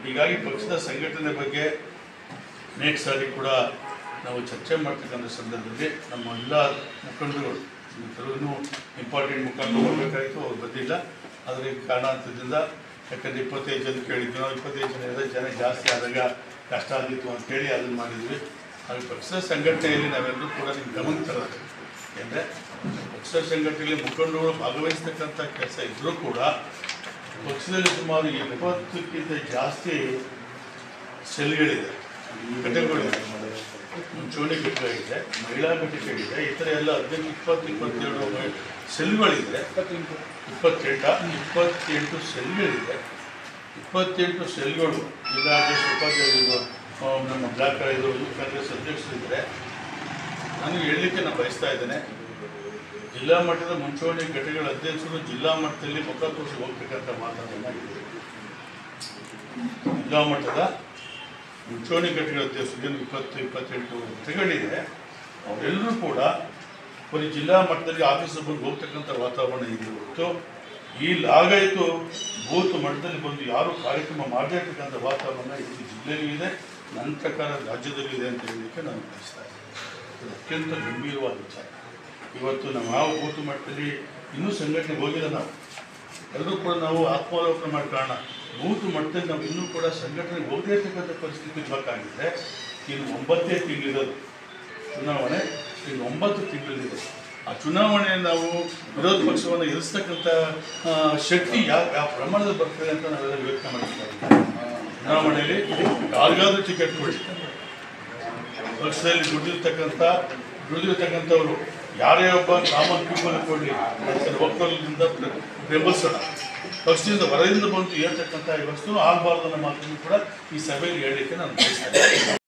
ಹೀಗಾಗಿ ಪಕ್ಷದ ಸಂಘಟನೆ ಬಗ್ಗೆ ಅನೇಕ ಸಾರಿ ಕೂಡ ನಾವು ಚರ್ಚೆ ಮಾಡ್ತಕ್ಕಂಥ ಸಂದರ್ಭದಲ್ಲಿ ನಮ್ಮ ಎಲ್ಲ ಮುಖಂಡರುಗಳು ಕೆಲವು ಇಂಪಾರ್ಟೆಂಟ್ ಮುಖಂಡರು ಹೋಗಬೇಕಾಗಿತ್ತು ಅವ್ರು ಬಂದಿಲ್ಲ ಆದರೆ ಈ ಕಾರಣಾಂತರದಿಂದ ಯಾಕಂದರೆ ಇಪ್ಪತ್ತೈದು ಜನ ಕೇಳಿದ್ವಿ ನಾವು ಇಪ್ಪತ್ತೈದು ಜನ ಇರೋ ಜನ ಜಾಸ್ತಿ ಆದಾಗ ಕಷ್ಟ ಆಗಿತ್ತು ಅಂತೇಳಿ ಅದನ್ನು ಮಾಡಿದ್ವಿ ಹಾಗೆ ಪಕ್ಷದ ಸಂಘಟನೆಯಲ್ಲಿ ನಾವೆಲ್ಲರೂ ಕೂಡ ನಿಮ್ಮ ಗಮನಕ್ಕೆ ತರಬೇಕು ಯಾಕೆಂದರೆ ಪಕ್ಷದ ಸಂಘಟನೆಯಲ್ಲಿ ಮುಖಂಡರುಗಳು ಭಾಗವಹಿಸ್ತಕ್ಕಂಥ ಕೆಲಸ ಇದ್ದರೂ ಕೂಡ ಪಕ್ಷದಲ್ಲಿ ಸುಮಾರು ಎಪ್ಪತ್ತಕ್ಕಿಂತ ಜಾಸ್ತಿ ಸೆಲ್ಗಳಿದೆ ಘಟಕಗಳಿದೆ ಮುಂಚೂಣಿ ಘಟಕಗಳಿದೆ ಮಹಿಳಾ ಘಟಕಗಳಿದೆ ಈ ಥರ ಎಲ್ಲ ಹದಿನೆಂಟು ಇಪ್ಪತ್ತು ಇಪ್ಪತ್ತೆರಡು ಮಹಿ- ಸೆಲ್ಗಳಿದೆ ಇಪ್ಪತ್ತೆಂಟ ಇಪ್ಪತ್ತೆಂಟು ಸೆಲ್ಗಳಿದೆ ಇಪ್ಪತ್ತೆಂಟು ಸೆಲ್ಗಳು ಜಿಲ್ಲಾಧ್ಯಕ್ಷ ಉಪಾಧ್ಯಕ್ಷರು ಆ, ನಮ್ಮ ಬ್ಲಾಕ್ ಇದು ಯೂತ್ ಕಾಂಗ್ರೆಸ್ ಅಧ್ಯಕ್ಷರಿದ್ದಾರೆ ನಾನು ಹೇಳಲಿಕ್ಕೆ ನಾನು ಬಯಸ್ತಾ ಇದ್ದೇನೆ ಜಿಲ್ಲಾ ಮಟ್ಟದ ಮುಂಚೂಣಿ ಘಟಕಗಳ ಅಧ್ಯಕ್ಷರು ಜಿಲ್ಲಾ ಮಟ್ಟದಲ್ಲಿ ಮುಖ ತೋರಿಸಿ ಹೋಗ್ತಕ್ಕಂಥ ಮಾತನ್ನು ಜಿಲ್ಲಾ ಮಟ್ಟದ ಮುಂಚೂಣಿ ಘಟಕಗಳ ಅಧ್ಯಕ್ಷರು ಏನು ಇಪ್ಪತ್ತು ಇಪ್ಪತ್ತೆಂಟು ಘಟಕಗಳಿದೆ ಅವರೆಲ್ಲರೂ ಕೂಡ ಬರೀ ಜಿಲ್ಲಾ ಮಟ್ಟದಲ್ಲಿ ಆಫೀಸ್ ಬಂದು ಹೋಗ್ತಕ್ಕಂಥ ವಾತಾವರಣ ಇದೆ ಹೊರತು ಈ ಲಾಗಾಯಿತು ಬೂತ್ ಮಟ್ಟದಲ್ಲಿ ಬಂದು ಯಾರು ಕಾರ್ಯಕ್ರಮ ಮಾಡದೇ ಇರ್ತಕ್ಕಂಥ ವಾತಾವರಣ ಇದು ಜಿಲ್ಲೆಯಲ್ಲೂ ಇದೆ ನನ್ನ ಪ್ರಕಾರ ರಾಜ್ಯದಲ್ಲೂ ಇದೆ ಅಂತ ಹೇಳಲಿಕ್ಕೆ ನಾನು ಬಯಸ್ತಾ ಇದ್ದೀನಿ ಇದು ಅತ್ಯಂತ ಗಂಭೀರವಾದ ವಿಚಾರ ಇವತ್ತು ನಾವು ಯಾವ ಬೂತ್ ಮಟ್ಟದಲ್ಲಿ ಇನ್ನೂ ಸಂಘಟನೆಗೆ ಹೋಗಿಲ್ಲ ನಾವು ಎಲ್ಲರೂ ಕೂಡ ನಾವು ಆತ್ಮಾವಲೋಕನ ಮಾಡಿ ಕಾರಣ ಬೂತ್ ಮಟ್ಟದಲ್ಲಿ ನಾವು ಇನ್ನೂ ಕೂಡ ಸಂಘಟನೆಗೆ ಹೋಗದೇ ಇರ್ತಕ್ಕಂಥ ಪರಿಸ್ಥಿತಿ ಬೇಕಾಗಿದೆ ಇನ್ನು ಒಂಬತ್ತೇ ತಿಂಗಳಿರೋದು ಚುನಾವಣೆ ಇನ್ನು ಒಂಬತ್ತು ತಿಂಗಳಿದೆ ಆ ಚುನಾವಣೆ ನಾವು ವಿರೋಧ ಪಕ್ಷವನ್ನು ಎದುರಿಸ್ತಕ್ಕಂಥ ಆ, ಶಕ್ತಿ ಯಾವ ಯಾವ ಪ್ರಮಾಣದಲ್ಲಿ ಬರ್ತದೆ ಅಂತ ನಾವೆಲ್ಲ ಯೋಚನೆ ಮಾಡಿದ್ದೀವಿ ಚುನಾವಣೆಯಲ್ಲಿ ಯಾರಿಗಾದ್ರೂ ಟಿಕೆಟ್ ಕೊಡಿ ಪಕ್ಷದಲ್ಲಿ ದುಡಿದಿರ್ತಕ್ಕಂಥ ದುಡಿದಿರ್ತಕ್ಕಂಥವ್ರು ಯಾರೇ ಒಬ್ಬ ಕಾಮನ್ ಪೀಪಲ್ ಕೊಡಲಿ ಒಕ್ಕಲಿಂದ ಬೆಂಬಲಿಸೋಣ ಪಕ್ಷದಿಂದ ಹೊರದಿಂದ ಬಂದು ಹೇಳ್ತಕ್ಕಂಥ ಈ ವಸ್ತು ಆಗಬಾರ್ದು ಅನ್ನೋ ಮಾತನ್ನು ಕೂಡ ಈ ಸಭೆಯಲ್ಲಿ ಹೇಳಲಿಕ್ಕೆ ನಾನು ಬಯಸ್ತಾ ಇದ್ದೀನಿ